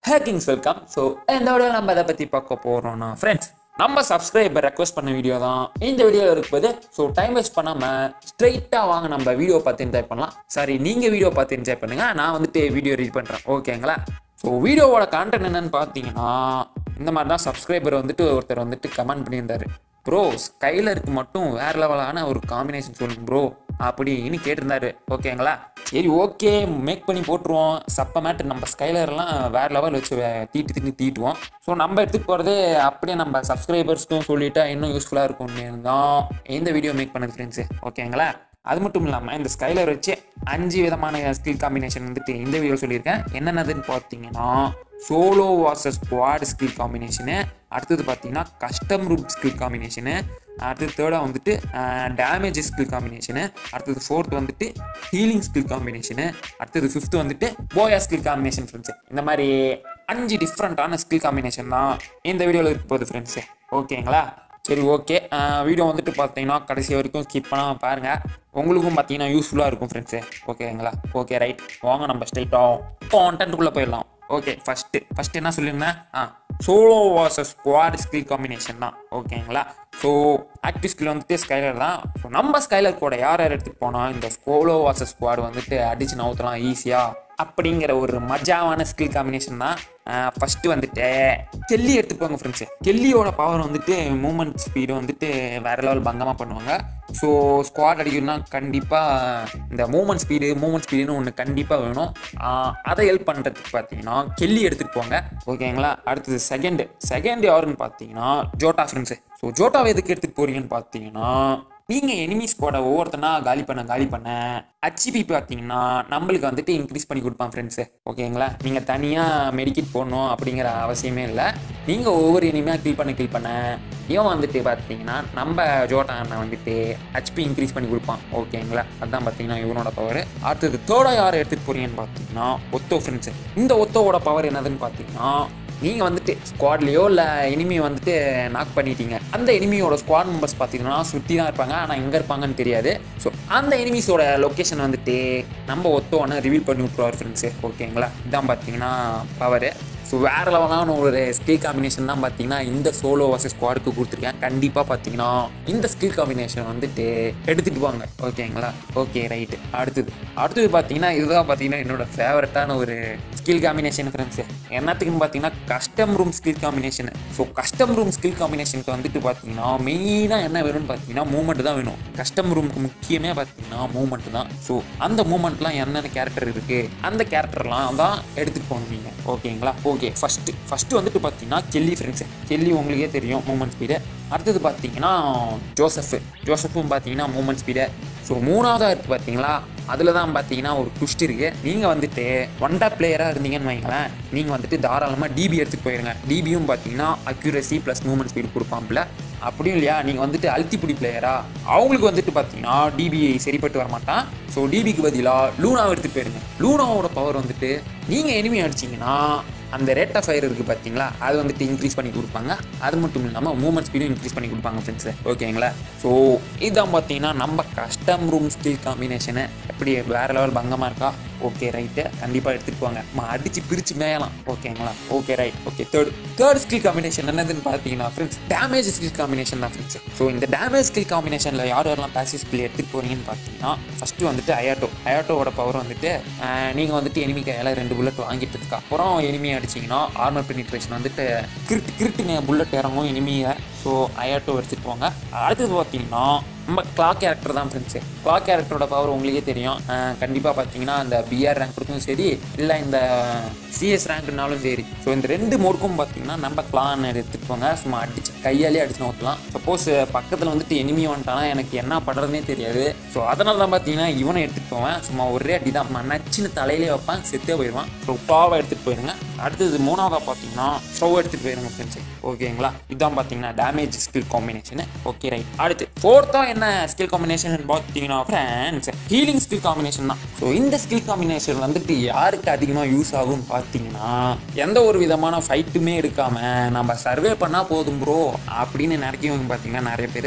hackings welcome so இந்த video நம்ம எதை பற்றி பார்க்க போகிறோம்னா ஃப்ரெண்ட்ஸ் நம்ம சப்ஸ்கிரைபர் ரெக்வஸ்ட் பண்ண வீடியோ தான் இந்த வீடியோ இருக்குது ஸோ டைம் வேஸ்ட் பண்ணாமல் ஸ்ட்ரைட்டாக வாங்க நம்ம வீடியோ பார்த்து என்ஜாய் பண்ணலாம் சாரி நீங்கள் வீடியோ பார்த்து என்ஜாய் பண்ணுங்க நான் வந்துட்டு வீடியோ ரீட் பண்ணுறேன் ஓகேங்களா ஸோ வீடியோவோட கான்டென்ட் என்னன்னு பார்த்தீங்கன்னா இந்த மாதிரி தான் சப்ஸ்கிரைபர் வந்துட்டு ஒருத்தர் வந்துட்டு கமெண்ட் பண்ணியிருந்தாரு ப்ரோ ஸ்கைலருக்கு மட்டும் வேற லெவலான ஒரு காம்பினேஷன் சொல்லுங்க ப்ரோ அப்படின்னு கேட்டிருந்தாரு ஓகேங்களா சரி ஓகே மேக் பண்ணி போட்டுருவோம் சப்ப மேட்டு நம்ம ஸ்கைலர்லாம் வேற லெவல் வச்சு வே- தீட்டு தீட்டு தீட்டுவோம் ஸோ நம்ம எடுத்துகிட்டு போகிறது அப்படியே நம்ம சப்ஸ்கிரைபர்ஸ்க்கும் சொல்லிட்டா இன்னும் யூஸ்ஃபுல்லாக இருக்கும்னு தான் இந்த வீடியோ மேக் பண்ணது ஃப்ரெண்ட்ஸு ஓகேங்களா அது மட்டும் இல்லாமல் இந்த ஸ்கைலர் வச்சு அஞ்சு விதமான ஸ்கில் காம்பினேஷன் வந்துட்டு இந்த வீடியோ சொல்லியிருக்கேன் என்னென்னதுன்னு பார்த்தீங்கன்னா solo versus squad skill combination அடுத்தது பார்த்தீங்கன்னா கஸ்டம் ரூட் ஸ்கில் காம்பினேஷனு அடுத்தது தேர்டாக வந்துட்டு டேமேஜ் ஸ்கில் காம்பினேஷனு அடுத்தது ஃபோர்த் வந்துட்டு ஹீலிங் ஸ்கில் காம்பினேஷனு அடுத்தது ஃபிஃப்த் வந்துட்டு போயா ஸ்கில் காம்பினேஷன் ஃப்ரெண்ட்ஸு இந்த மாதிரி அஞ்சு டிஃப்ரெண்ட்டான ஸ்கில் காம்பினேஷன் தான் இந்த வீடியோவில் இருக்க போகுது ஃப்ரெண்ட்ஸு ஓகேங்களா சரி ஓகே வீடியோ வந்துட்டு பார்த்தீங்கன்னா கடைசி வரைக்கும் ஸ்கிப் பண்ணாமல் பாருங்கள் உங்களுக்கும் பார்த்தீங்கன்னா யூஸ்ஃபுல்லாக இருக்கும் ஃப்ரெண்ட்ஸு ஓகேங்களா ஓகே ரைட் வாங்க நம்ம ஸ்ட்ரைட்டாக கான்டென்ட்டுக்குள்ளே போயிடலாம் ஓகே ஃபஸ்ட்டு ஃபஸ்ட்டு என்ன சொல்லியிருந்தேன் ஆ solo versus squad skill combination தான் ஓகேங்களா ஸோ ஆக்டிவ் ஸ்கில் வந்துட்டு ஸ்கைலர் தான் ஸோ நம்ம ஸ்கைலர் கூட யார் யார் எடுத்துகிட்டு போனால் இந்த சோலோ வாசஸ் ஸ்குவாட் வந்துட்டு அடிச்சு நவுத்தலாம் ஈஸியாக அப்படிங்கிற ஒரு மஜாவான ஸ்கில் காம்பினேஷன் தான் ஃபஸ்ட்டு வந்துட்டு கெல்லி எடுத்துப்பாங்க ஃப்ரெண்ட்ஸு கெல்லியோட பவர் வந்துட்டு மூமெண்ட் ஸ்பீடு வந்துட்டு வேற லெவல் பங்கமாக பண்ணுவாங்க ஸோ ஸ்குவாட் அடிக்கணும்னா கண்டிப்பாக இந்த மூமெண்ட் ஸ்பீடு மூமெண்ட் ஸ்பீடுன்னு ஒன்று கண்டிப்பாக வேணும் ஆஹ் அதை ஹெல்ப் பண்ணுறதுக்கு பார்த்தீங்கன்னா கெல்லி எடுத்துகிட்டு போங்க ஓகேங்களா அடுத்தது செகண்டு செகண்ட் யாருன்னு பார்த்தீங்கன்னா ஜோட்டா ஃப்ரெண்ட்ஸு ஸோ ஜோட்டாவை எதுக்கு எடுத்துகிட்டு போறீங்கன்னு பார்த்தீங்கன்னா நீங்கள் எனிமி ஸ்குவாடை ஒவ்வொருத்தனா காலி பண்ண காலி பண்ண ஹச்சிபி பார்த்தீங்கன்னா நம்மளுக்கு வந்துட்டு இன்க்ரீஸ் பண்ணி கொடுப்பான் ஃப்ரெண்ட்ஸு ஓகேங்களா நீங்கள் தனியாக மெடிக்கிட் போடணும் அப்படிங்கிற அவசியமே இல்லை நீங்கள் ஒவ்வொரு இனிமையாக கில் பண்ண கில் பண்ண இவன் வந்துட்டு பார்த்தீங்கன்னா நம்ம ஜோட்டா அண்ணன் வந்துட்டு ஹச்பி இன்க்ரீஸ் பண்ணி கொடுப்பான் ஓகேங்களா அதான் பார்த்தீங்கன்னா இவனோட பவர் அடுத்தது தேர்டா யாரை எடுத்துகிட்டு போறீங்கன்னு பார்த்தீங்கன்னா ஒத்தோ ஃப்ரெண்ட்ஸு இந்த ஒத்தோவோட பவர் என்னதுன்னு பார்த்தீங்கன்னா நீங்கள் வந்துட்டு ஸ்குவாட்லேயோ இல்லை எனிமி வந்துட்டு நாக் பண்ணிட்டீங்க அந்த எனிமியோட ஸ்குவாட் மெம்பர்ஸ் பார்த்தீங்கன்னா சுற்றி தான் இருப்பாங்க ஆனால் எங்கே இருப்பாங்கன்னு தெரியாது ஸோ அந்த எனிமிஸோட லொக்கேஷன் வந்துட்டு நம்ம ஒத்தோன்னு ரிவீல் பண்ணி விட்ருவார் ஃப்ரெண்ட்ஸு ஓகேங்களா இதான் பார்த்தீங்கன்னா பவரு ஸோ வேறு லெவலான ஒரு ஸ்கில் காம்பினேஷன் தான் பார்த்தீங்கன்னா இந்த சோலோ வர்சஸ் ஸ்குவாடுக்கு கொடுத்துருக்கேன் கண்டிப்பாக பார்த்தீங்கன்னா இந்த ஸ்கில் காம்பினேஷன் வந்துட்டு எடுத்துகிட்டு வாங்க ஓகேங்களா ஓகே ரைட்டு அடுத்தது அடுத்தது பார்த்தீங்கன்னா இதுதான் பார்த்தீங்கன்னா என்னோட ஃபேவரட்டான ஒரு ஸ்கில் காம்பினேஷன் ஃப்ரெண்ட்ஸு என்னத்துக்குன்னு பார்த்தீங்கன்னா custom room skill combination so custom room skill காம்பினேஷனுக்கு வந்துட்டு பார்த்தீங்கன்னா மெயினாக என்ன வேணும்னு பார்த்தீங்கன்னா மூமெண்ட் தான் வேணும் கஸ்டம் ரூமுக்கு முக்கியமே பார்த்தீங்கன்னா மூமெண்ட் தான் ஸோ அந்த மூமெண்ட்லாம் என்னென்ன கேரக்டர் இருக்குது அந்த கேரக்டர்லாம் தான் எடுத்துகிட்டு போகணும் நீங்கள் ஓகேங்களா ஓகே ஃபஸ்ட்டு ஃபஸ்ட்டு வந்துட்டு பார்த்தீங்கன்னா கெல்லி ஃப்ரெண்ட்ஸு கெல்லி உங்களுக்கே தெரியும் மூமெண்ட் ஸ்பீடு அடுத்தது பார்த்தீங்கன்னா ஜோசஃப் ஜோசஃப்பும் பார்த்தீங்கன்னா மூமெண்ட் ஸ்பீடு ஸோ மூணாவதாக இருக்குது பார்த்தீங்களா அதில் தான் பார்த்தீங்கன்னா ஒரு ட்விஸ்ட் இருக்குது நீங்கள் வந்துட்டு ஒன் டாப் பிளேயராக இருந்தீங்கன்னு வைங்களேன் நீங்கள் வந்துட்டு தாராளமாக டிபி எடுத்துகிட்டு போயிருங்க டிபியும் பார்த்தீங்கன்னா அக்யூரசி ப்ளஸ் மூமெண்ட் ஸ்பீடு கொடுப்பாம்ல அப்படியும் இல்லையா நீங்கள் வந்துட்டு அல்டிப்புடி பிளேயரா அவங்களுக்கு வந்துட்டு பார்த்தீங்கன்னா டிபி சரிப்பட்டு வர மாட்டான் ஸோ டிபிக்கு பதிலாக லூனாவை எடுத்துகிட்டு போயிருங்க லூனாவோட பவர் வந்துட்டு நீங்கள் எனிமி அடிச்சிங்கன்னா அந்த ரேட் ஆஃப் ஃபயர் இருக்குது பார்த்தீங்களா அது வந்துட்டு இன்க்ரீஸ் பண்ணி கொடுப்பாங்க அது மட்டும் இல்லாமல் மூமெண்ட் ஸ்பீடும் இன்க்ரீஸ் பண்ணி கொடுப்பாங்க ஃப்ரெண்ட்ஸு ஓகேங்களா ஸோ இதான் பார்த்தீங்கன்னா நம்ம கஸ்டம் ரூம் ஸ்கில் காம்பினேஷனு எப்படி வேறு லெவல் பங்கமாக இருக்கா ஓகே ரைட்டு கண்டிப்பாக எடுத்துட்டு போங்க நம்ம அடித்து பிரித்து மேயலாம் ஓகேங்களா okay right okay third third skill combination என்னதுன்னு பார்த்தீங்கன்னா ஃப்ரெண்ட்ஸ் டேமேஜ் ஸ்கில் காம்பினேஷன் தான் ஃப்ரெண்ட்ஸ் ஸோ இந்த டேமேஜ் ஸ்கில் காம்பினேஷனில் யார் யாரெல்லாம் பேசிவ் ஸ்கில் எடுத்துகிட்டு போறீங்கன்னு பார்த்தீங்கன்னா ஃபஸ்ட்டு வந்துட்டு அயாட்டோ அயாட்டோவோட பவர் வந்துட்டு நீங்கள் வந்துட்டு எனிமி கையால் ரெண்டு புல்லட் வாங்கிட்டதுக்கு அப்புறம் எனிமி அடிச்சிங்கன்னா ஆர்மர் பெனிட்ரேஷன் வந்துட்டு கிரிட்டு கிரிட்டுங்க புல்லட் இறங்கும் எனிமியை ஸோ அயாட்டோ எடுத்துகிட்டு போங்க அடுத்தது பார்த்தீங்கன்னா நம்ம கிளாக் கேரக்டர் தான் ஃப்ரெண்ட்ஸு கிளாக் கேரக்டரோட பவர் உங்களுக்கே தெரியும் கண்டிப்பாக பார்த்தீங்கன்னா இந்த பிஆர் ரேங்க் கொடுக்கும் சரி இல்லை இந்த சிஎஸ் ரேங்க்னாலும் சரி ஸோ இந்த ரெண்டு மோடுக்கும் பார்த்தீங்கன்னா நம்ம கிளான் எடுத்துகிட்டு போங்க சும்மா அடிச்சு கையாலே அடிச்சு நோக்கலாம் சப்போஸ் பக்கத்தில் வந்துட்டு எனிமி வந்துட்டானா எனக்கு என்ன பண்ணுறதுனே தெரியாது ஸோ அதனால தான் பார்த்தீங்கன்னா இவனை எடுத்துகிட்டு போவேன் சும்மா ஒரே அடி தான் நச்சுன்னு தலையிலே வைப்பான் செத்தே போயிடுவான் ஸோ டாவை எடுத்துகிட்டு போயிருங்க அடுத்தது மூணாவதாக பார்த்தீங்கன்னா ஸ்டவ் எடுத்துகிட்டு போயிருங்க ஃப்ரெண்ட்ஸு ஓகேங்களா இதான் பார்த்தீங்கன்னா damage skill combination okay right அடுத்து ஃபோர்த்தாக என்ன ஸ்கில் காம்பினேஷன் பார்த்தீங்கன்னா ஃப்ரெண்ட்ஸ் ஹீலிங் ஸ்கில் காம்பினேஷன் தான் ஸோ இந்த ஸ்கில் காம்பினேஷன் வந்துட்டு யாருக்கு அதிகமாக யூஸ் ஆகும்னு பார்த்தீங்கன்னா எந்த ஒரு விதமான ஃபைட்டுமே எடுக்காம நம்ம சர்வே பண்ணால் போதும் ப்ரோ அப்படின்னு நினைக்கிறவங்க பார்த்தீங்கன்னா நிறைய பேர்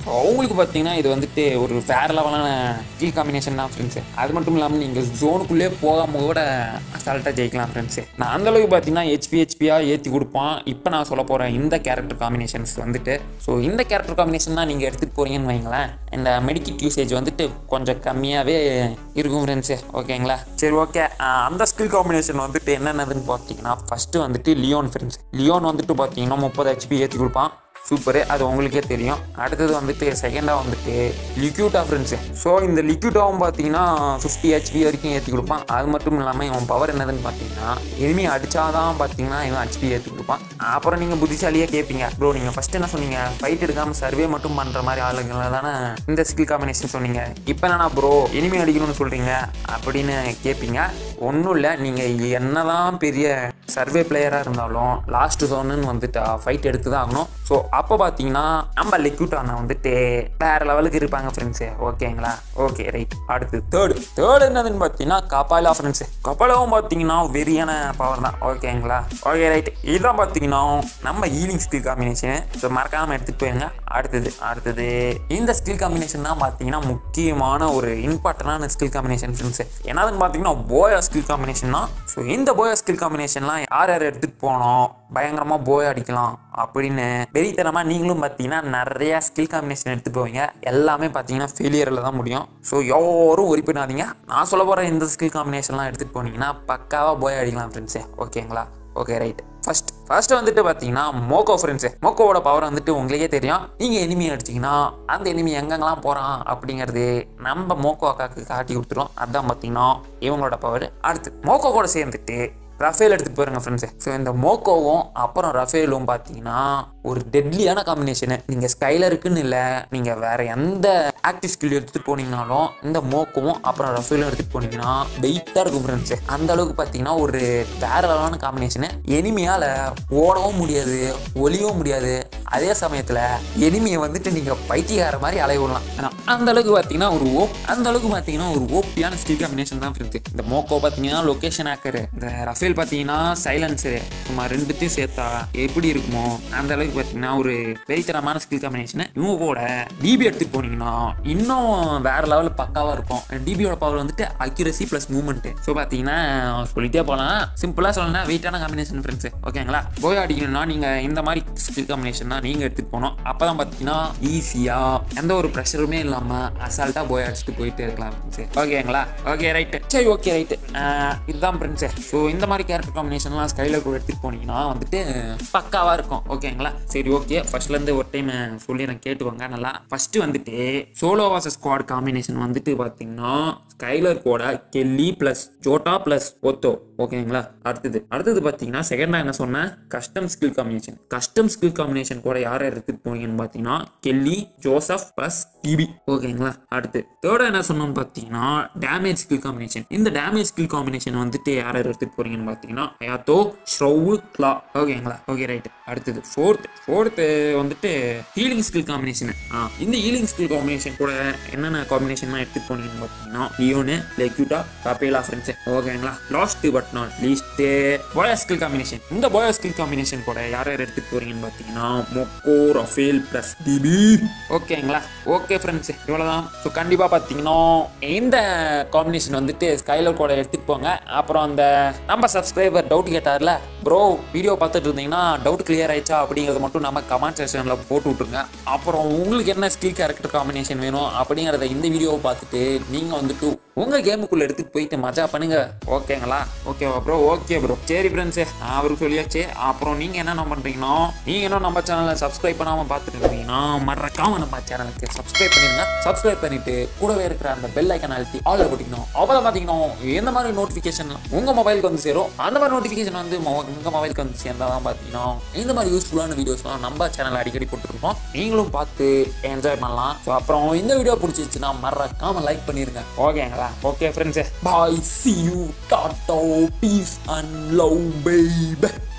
அவங்களுக்கு பார்த்தீங்கன்னா இது வந்துட்டு ஒரு வேற லெவலான ஸ்கில் காம்பினேஷன் தான் ஃப்ரெண்ட்ஸு அது மட்டும் இல்லாமல் நீங்கள் ஜோனுக்குள்ளே போகாம கூட அசால்ட்டாக ஜெயிக்கலாம் ஃப்ரெண்ட்ஸு நான் அந்த அளவுக்கு பார்த்தீங்கன்னா ஹெச்பி ஹெச்பியாக ஏற்றி கொடுப்பான் இப்போ நான் சொல்ல போகிறேன் இந்த கேரக்டர் காம்பினேஷன்ஸ் வந்துட்டு ஸோ இந்த கேரக்டர் காம்பினேஷன் தான் நீங்கள் எடுத்துகிட்டு போறீங்கன்னு வைங்களேன் இந்த மெடிக்கிட் யூசேஜ் வந்துட்டு கொஞ்சம் கம்மியாகவே இருக்கும் ஃப்ரெண்ட்ஸு ஓகேங்களா சரி ஓகே அந்த ஸ்கில் காம்பினேஷன் வந்துட்டு என்னென்னதுன்னு பார்த்தீங்கன்னா ஃபஸ்ட்டு வந்துட்டு லியோன் ஃப்ரெண்ட்ஸ் லியோன் வந்துட்டு பார்த்தீங்கன்னா முப்பது ஹெச்பி ஏற்றி கொடுப்பான் சூப்பரு அது உங்களுக்கே தெரியும் அடுத்தது வந்துட்டு செகண்டாக வந்துட்டு லிக்யூட்டா ஃப்ரெண்ட்ஸு ஸோ இந்த லிக்யூட்டாவும் பார்த்தீங்கன்னா ஃபிஃப்டி ஹெச்பி வரைக்கும் ஏற்றி கொடுப்பான் அது மட்டும் இல்லாமல் இவன் பவர் என்னதுன்னு பார்த்தீங்கன்னா எனிமி அடிச்சாதான் பார்த்தீங்கன்னா இவன் ஹெச்பி ஏற்றி கொடுப்பான் அப்புறம் நீங்கள் புத்திசாலியாக கேட்பீங்க ப்ரோ நீங்கள் ஃபஸ்ட் என்ன சொன்னீங்க ஃபைட் எடுக்காமல் சர்வே மட்டும் பண்ணுற மாதிரி ஆளுங்களை தானே இந்த ஸ்கில் காம்பினேஷன் சொன்னீங்க இப்போ என்னன்னா ப்ரோ எனிமி அடிக்கணும்னு சொல்கிறீங்க அப்படின்னு கேட்பீங்க ஒன்றும் இல்லை நீங்கள் என்னதான் பெரிய சர்வே பிளேயராக இருந்தாலும் லாஸ்ட் ஜோனுன்னு வந்துட்டு ஃபைட் எடுத்து தான் ஆகணும் ஸோ அப்போ பார்த்தீங்கன்னா நம்ம லிக்யூட்டான வந்துட்டு வேற லெவலுக்கு இருப்பாங்க ஃப்ரெண்ட்ஸு ஓகேங்களா ஓகே ரைட் அடுத்து தேர்டு தேர்டு என்னதுன்னு பார்த்தீங்கன்னா கபாலா ஃப்ரெண்ட்ஸு கபாலாவும் பார்த்தீங்கன்னா வெறியான பவர் தான் ஓகேங்களா ஓகே ரைட் இதுதான் பார்த்தீங்கன்னா நம்ம ஈலிங் ஸ்கில் காம்பினேஷன் ஸோ மறக்காமல் எடுத்துகிட்டு போயிருங்க அடுத்தது அடுத்தது இந்த ஸ்கில் காம்பினேஷன் தான் பார்த்தீங்கன்னா முக்கியமான ஒரு இம்பார்ட்டண்டான ஸ்கில் காம்பினேஷன் ஃப்ரெண்ட்ஸு என்னதுன்னு பார்த்தீங்கன்னா போயா ஸ்கில் காம்பினேஷன் தான் ஸோ இந்த போயா ஸ்கில் காம்பினேஷன்லாம் யார் யார் எடுத்துகிட்டு போனோம் பயங்கரமாக போய் அடிக்கலாம் அப்படின்னு வெறித்தனமாக நீங்களும் பார்த்தீங்கன்னா நிறைய ஸ்கில் காம்பினேஷன் எடுத்து போவீங்க எல்லாமே பார்த்தீங்கன்னா ஃபெயிலியரில் தான் முடியும் ஸோ யாரும் ஒரி பண்ணாதீங்க நான் சொல்ல போகிற இந்த ஸ்கில் காம்பினேஷன்லாம் எடுத்துகிட்டு போனீங்கன்னா பக்காவாக போய் அடிக்கலாம் ஃப்ரெண்ட்ஸே ஓகேங்களா ஓகே ரைட் ஃபர்ஸ்ட் ஃபர்ஸ்ட் வந்துட்டு பார்த்தீங்கன்னா மோக்கோ ஃப்ரெண்ட்ஸு மோக்கோவோட பவர் வந்துட்டு உங்களுக்கே தெரியும் நீங்கள் எனிமி அடிச்சிங்கன்னா அந்த எனிமி எங்கெங்கெல்லாம் போகிறான் அப்படிங்கிறது நம்ம மோக்கோ அக்காவுக்கு காட்டி கொடுத்துரும் அதான் பார்த்தீங்கன்னா இவங்களோட பவர் அடுத்து மோக்கோ கூட சேர்ந்துட்டு ரஃபேல் எடுத்துகிட்டு போயிருங்க ஃப்ரெண்ட்ஸு ஸோ இந்த மோக்கோவும் அப்புறம் ரஃபேலும் பார்த்தீங்கன்னா ஒரு டெட்லியான காம்பினேஷனு நீங்கள் ஸ்கைலருக்குன்னு இல்லை நீங்கள் வேற எந்த ஆக்டிவ் ஸ்கில் எடுத்துகிட்டு போனீங்கனாலும் இந்த மோக்கோவும் அப்புறம் ரஃபேலும் எடுத்துகிட்டு போனீங்கன்னா வெயிட்டாக இருக்கும் ஃப்ரெண்ட்ஸு அந்த அளவுக்கு பார்த்தீங்கன்னா ஒரு வேற லெவலான காம்பினேஷனு எனிமையால் ஓடவும் முடியாது ஒளியவும் முடியாது அதே சமயத்தில் எனிமியை வந்துட்டு நீங்கள் பைத்தியக்கார மாதிரி அலைய விடலாம் ஆனா, அந்த அளவுக்கு பார்த்தீங்கன்னா ஒரு ஓப் அந்த அளவுக்கு பார்த்தீங்கன்னா ஒரு ஓப்பியான ஸ்கில் காம்பினேஷன் தான் ஃப்ரெண்ட்ஸு இந்த மோக்கோ பார்த்தீங்கன்னா லொக்கேஷன் ஆக்கரு இந்த ரஃபேல் பார்த்தீங்கன்னா சைலன்ஸரு சும்மா ரெண்டுத்தையும் சேர்த்தா எப்படி இருக்குமோ அந்த அளவுக்கு பார்த்தீங்கன்னா ஒரு வெறித்தனமான ஸ்கில் காம்பினேஷன் இவங்க கூட டிபி எடுத்துட்டு போனீங்கன்னா இன்னும் வேற லெவலில் பக்காவாக இருக்கும் டிபியோட பவர் வந்துட்டு அக்யூரசி ப்ளஸ் மூவ்மெண்ட்டு ஸோ பார்த்தீங்கன்னா சொல்லிட்டே போகலாம் சிம்பிளாக சொல்லணும்னா வெயிட்டான காம்பினேஷன் ஃப்ரெண்ட்ஸு ஓகேங்களா போய் அடிக்கணும்னா நீங்கள் இந்த மாதிரி ஸ்கில் காம்பினேஷன் தான் நீங்கள் எடுத்துகிட்டு போகணும் அப்போ தான் பார்த்தீங்கன்னா ஈஸியாக எந்த ஒரு ப்ரெஷருமே இல்லாமல் அசால்ட்டாக போய் அடிச்சுட்டு போயிட்டே இருக்கலாம் ஃப்ரெண்ட்ஸு ஓகேங்களா ஓகே ரைட்டு சரி ஓகே ரைட்டு இதுதான் ஃப்ரெண்ட்ஸு ஸோ இந்த மாதிரி கேரக்டர் காம்பினேஷன்லாம் ஸ்கைலர் கூட எடுத்துகிட்டு போனீங்கன்னா வந்துட்டு பக்காவாக இருக்கும் ஓகேங்களா சரி ஓகே ஃபர்ஸ்ட்லேருந்து ஒரு டைம் சொல்லிடுறேன் கேட்டுவாங்க நல்லா ஃபஸ்ட்டு வந்துட்டு சோலோ வாசஸ் ஸ்குவாட் காம்பினேஷன் வந்துட்டு பார்த்தீங்கன்னா ஸ்கைலர் கூட Kelly plus Jota plus Otho ஓகேங்களா அடுத்தது அடுத்தது பார்த்தீங்கன்னா செகண்டாக என்ன சொன்னேன் custom skill combination custom skill combination கூட யார் யார் எடுத்துட்டு போனீங்கன்னு பார்த்தீங்கன்னா கெல்லி ஜோசப் ப்ளஸ் டிபி ஓகேங்களா அடுத்து தேர்டா என்ன சொன்னோம்னு பார்த்தீங்கன்னா டேமேஜ் ஸ்கில் காம்பினேஷன் இந்த டேமேஜ் ஸ்கில் காம்பினேஷன் வந்துட்டு யார் யார் எடுத்துட்டு போறீங்கன்னு பார்த்தீங்கன்னா யாத்தோ ஷ்ரவு கிளா ஓகேங்களா ஓகே ரைட் அடுத்தது ஃபோர்த் ஃபோர்த்து வந்துட்டு ஹீலிங் ஸ்கில் காம்பினேஷன் இந்த ஹீலிங் ஸ்கில் காம்பினேஷன் கூட என்னென்ன காம்பினேஷன்லாம் எடுத்துட்டு போனீங்கன்னு பார்த்தீங்கன்னா லியோனு லெக்யூட்டா கபேலா ஃப்ரெண்ட்ஸ் ஓகேங்களா last but not least booyah skill combination இந்த போயா ஸ்கில் காம்பினேஷன் கூட யார் யார் எடுத்துட்டு போறீங்கன்னு பார்த்தீங்கன்னா மொக்கோ ரஃபேல் ப்ளஸ் டிபி ஓகேங்களா ஓகே ஃப்ரெண்ட்ஸ் இவ்வளோதான் ஸோ கண்டிப்பாக பார்த்தீங்கன்னா இந்த காம்பினேஷன் வந்துட்டு ஸ்கைலர் கூட எடுத்துட்டு போங்க அப்புறம் அந்த நம்ம சப்ஸ்கிரைபர் டவுட் கேட்டார்ல ப்ரோ வீடியோ பார்த்துட்டு இருந்தீங்கன்னா டவுட் கிளியர் ஆயிடுச்சா அப்படிங்கிறத மட்டும் நம்ம கமெண்ட் செக்ஷனில் போட்டு விட்ருங்க அப்புறம் உங்களுக்கு என்ன ஸ்கில் கேரக்டர் காம்பினேஷன் வேணும் அப்படிங்கிறத இந்த வீடியோவை பார்த்துட்டு நீங்கள் வந்துட்டு உங்கள் கேமுக்குள்ளே எடுத்துகிட்டு போயிட்டு மஜா பண்ணுங்க ஓகேங்களா ஓகேவா ப்ரோ ஓகே ப்ரோ சரி ஃப்ரெண்ட்ஸு அவருக்கு சொல்லியாச்சு அப்புறம் நீங்கள் என்னென்ன பண்ணுறீங்கன்னா நீங்கள் என்ன நம்ம சேனலை சப்ஸ்கிரைப் பண்ணாமல் பார்த்துட்டு இருந்தீங்கன்னா மறக்காம நம்ம சேனலுக்கு சப்ஸ்கிரைப் பண்ணிடுங்க சப்ஸ்கிரைப் பண்ணிட்டு கூடவே இருக்கிற அந்த பெல் ஐக்கன் அழுத்தி ஆல்ல போட்டிக்கணும் அப்போ பார்த்தீங்கன்னா எந்த மாதிரி நோட்டிஃபிகேஷன் உங்கள் மொபைலுக்கு வந்து சேரும் அந்த மாதிரி நோட்டிஃபிகேஷன் வந்து மொ- உங்க மொபைலுக்கு வந்து சேர்ந்தால் தான் பார்த்தீங்கன்னா இந்த மாதிரி யூஸ்ஃபுல்லான வீடியோஸ்லாம் நம்ம சேனலில் அடிக்கடி போட்டுருக்கோம் நீங்களும் பார்த்து என்ஜாய் பண்ணலாம் ஸோ அப்புறம் இந்த வீடியோ பிடிச்சிருச்சுன்னா மறக்காம லைக் பண்ணிருங்க ஓகேங்களா okay friends bye see you டாட்டோ பீஸ் அண்ட் லவ் பேபி